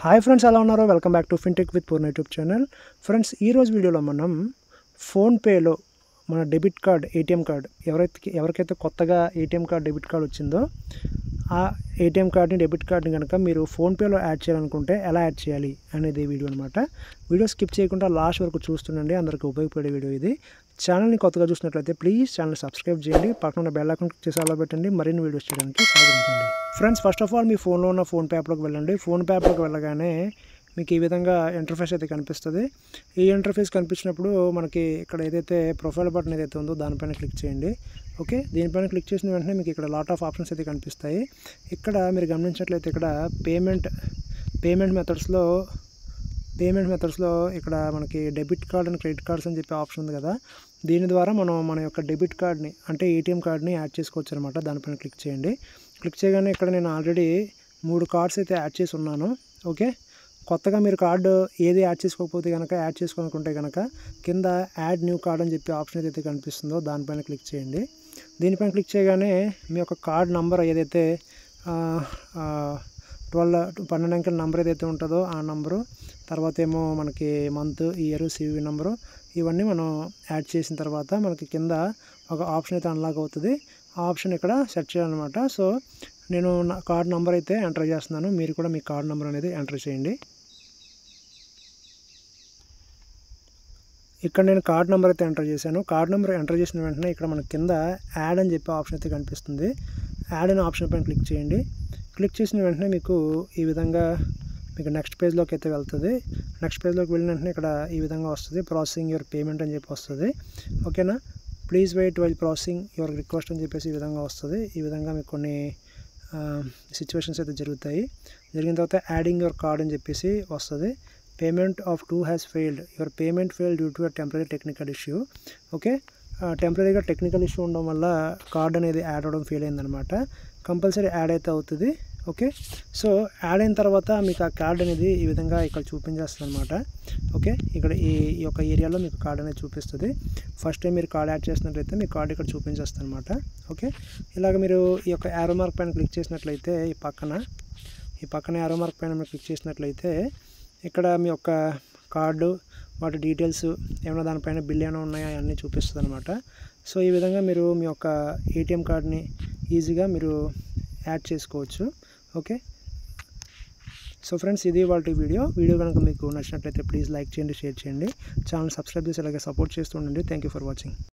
hi friends ఎలా ఉన్నారో welcome back to fintech with Poorna YouTube channel friends ఈరోజు వీడియోలో మనం ఫోన్పేలో మన డెబిట్ కార్డ్ ఏటీఎం కార్డ్ ఎవరైతే ఎవరికైతే కొత్తగా ఏటీఎం కార్డ్ డెబిట్ కార్డ్ వచ్చిందో ఆ ఏటీఎం కార్డ్ని డెబిట్ కార్డ్ని కనుక మీరు ఫోన్పేలో యాడ్ చేయాలనుకుంటే ఎలా యాడ్ చేయాలి అనేది ఈ వీడియో అనమాట వీడియో స్కిప్ చేయకుండా లాస్ట్ వరకు చూస్తుండండి అందరికీ ఉపయోగపడే వీడియో ఇది ఛానల్ని కొత్తగా చూసినట్లయితే ప్లీజ్ ఛానల్ సబ్స్క్రైబ్ చేయండి పక్కన ఉన్న బెల్ ఐకాన్ క్లిక్ చేసి అలా పెట్టండి మరిన్ని వీడియోస్ చేయడానికి సహకరించండి ఫ్రెండ్స్ ఫస్ట్ ఆఫ్ ఆల్ మీ ఫోన్లో ఉన్న ఫోన్ పే యాప్లోకి వెళ్ళండి ఫోన్ పే యాప్లోకి వెళ్ళగానే మీకు ఈ విధంగా ఇంటర్ఫేస్ అయితే కనిపిస్తుంది ఈ ఇంటర్ఫేస్ కనిపించినప్పుడు మనకి ఇక్కడ ఏదైతే ప్రొఫైల్ బటన్ ఏదైతే ఉందో దానిపైన క్లిక్ చేయండి ఓకే దీనిపైన క్లిక్ చేసిన వెంటనే మీకు ఇక్కడ లాట్ ఆఫ్ ఆప్షన్స్ అయితే కనిపిస్తాయి ఇక్కడ మీరు గమనించినట్లయితే ఇక్కడ పేమెంట్ పేమెంట్ మెథడ్స్లో పేమెంట్ మెథడ్స్లో ఇక్కడ మనకి debit card and credit cards అని చెప్పి ఆప్షన్ ఉంది కదా దీని ద్వారా మనం మన యొక్క డెబిట్ కార్డ్ని అంటే ఏటీఎం కార్డ్ని యాడ్ చేసుకోవచ్చు అనమాట దానిపైన క్లిక్ చేయండి క్లిక్ చేయగానే ఇక్కడ నేను ఆల్రెడీ మూడు కార్డ్స్ అయితే యాడ్ చేసి ఉన్నాను ఓకే కొత్తగా మీరు కార్డు ఏది యాడ్ చేసుకోకపోతే కనుక యాడ్ చేసుకోనుకుంటే కనుక కింద యాడ్ న్యూ కార్డ్ అని చెప్పి ఆప్షన్ ఏదైతే కనిపిస్తుందో దానిపైన క్లిక్ చేయండి దీనిపైన క్లిక్ చేయగానే మీ యొక్క కార్డ్ నంబర్ ఏదైతే ట్వెల్వ్ పన్నెండు అంకెల నెంబర్ ఏదైతే ఉంటుందో ఆ నంబరు తర్వాత ఏమో మనకి మంత్ ఇయర్ సివి నెంబరు ఇవన్నీ మనం యాడ్ చేసిన తర్వాత మనకి కింద ఒక ఆప్షన్ అయితే అన్లాక్ అవుతుంది ఆ ఆప్షన్ ఇక్కడ సెట్ చేయాలన్నమాట సో నేను నా కార్డ్ నెంబర్ అయితే ఎంటర్ చేస్తున్నాను మీరు కూడా మీ కార్డ్ నెంబర్ అనేది ఎంటర్ చేయండి ఇక్కడ నేను కార్డ్ నెంబర్ అయితే ఎంటర్ చేశాను కార్డ్ నెంబర్ ఎంటర్ చేసిన వెంటనే ఇక్కడ మన కింద యాడ్ అని చెప్పి ఆప్షన్ అయితే కనిపిస్తుంది యాడ్ అనే ఆప్షన్ పైన క్లిక్ చేయండి క్లిక్ చేసిన వెంటనే మీకు ఈ విధంగా మీకు నెక్స్ట్ పేజ్లోకి అయితే వెళ్తుంది నెక్స్ట్ పేజ్లోకి వెళ్ళిన వెంటనే ఇక్కడ ఈ విధంగా వస్తుంది ప్రాసెసింగ్ యువర్ పేమెంట్ అని చెప్పి వస్తుంది ఓకేనా please wait while processing your request అని చెప్పేసి ఈ విధంగా వస్తుంది ఈ విధంగా మీకు కొన్ని సిచ్యువేషన్స్ అయితే జరుగుతాయి జరిగిన తర్వాత యాడింగ్ యువర్ కార్డ్ అని చెప్పేసి వస్తుంది payment of two has failed your payment fail due to a temporary technical issue okay టెంపరీగా టెక్నికల్ ఇష్యూ ఉండడం వల్ల కార్డ్ అనేది యాడ్ అవ్వడం ఫెయిల్ అయిందనమాట కంపల్సరీ యాడ్ అయితే అవుతుంది ఓకే సో యాడ్ అయిన తర్వాత మీకు ఆ కార్డ్ అనేది ఈ విధంగా ఇక్కడ చూపించేస్తుంది అనమాట ఓకే ఇక్కడ ఈ ఈ యొక్క ఏరియాలో మీకు కార్డ్ అనేది చూపిస్తుంది ఫస్ట్ టైం మీరు కార్డ్ యాడ్ చేసినట్లయితే మీ కార్డ్ ఇక్కడ చూపించేస్తుంది అనమాట ఓకే ఇలాగ మీరు ఈ యొక్క యారో మార్క్ పైన క్లిక్ చేసినట్లయితే ఈ పక్కన ఈ పక్కన యారో మార్క్ పైన మీరు క్లిక్ చేసినట్లయితే ఇక్కడ మీ యొక్క కార్డు వాటి డీటెయిల్స్ ఏమైనా దానిపైన బిల్ ఏమైనా ఉన్నాయా అన్నీ చూపిస్తుంది అనమాట సో ఈ విధంగా మీరు మీ యొక్క ఏటీఎం కార్డ్ని ఈజీగా మీరు యాడ్ చేసుకోవచ్చు ఓకే సో ఫ్రెండ్స్ ఇది వాళ్ళ వీడియో వీడియో కనుక మీకు నచ్చినట్లయితే ప్లీజ్ లైక్ చేయండి షేర్ చేయండి ఛానల్ సబ్స్క్రైబ్ చేసి అలాగే సపోర్ట్ చేస్తూ ఉండండి థ్యాంక్ యూ ఫర్ వాచింగ్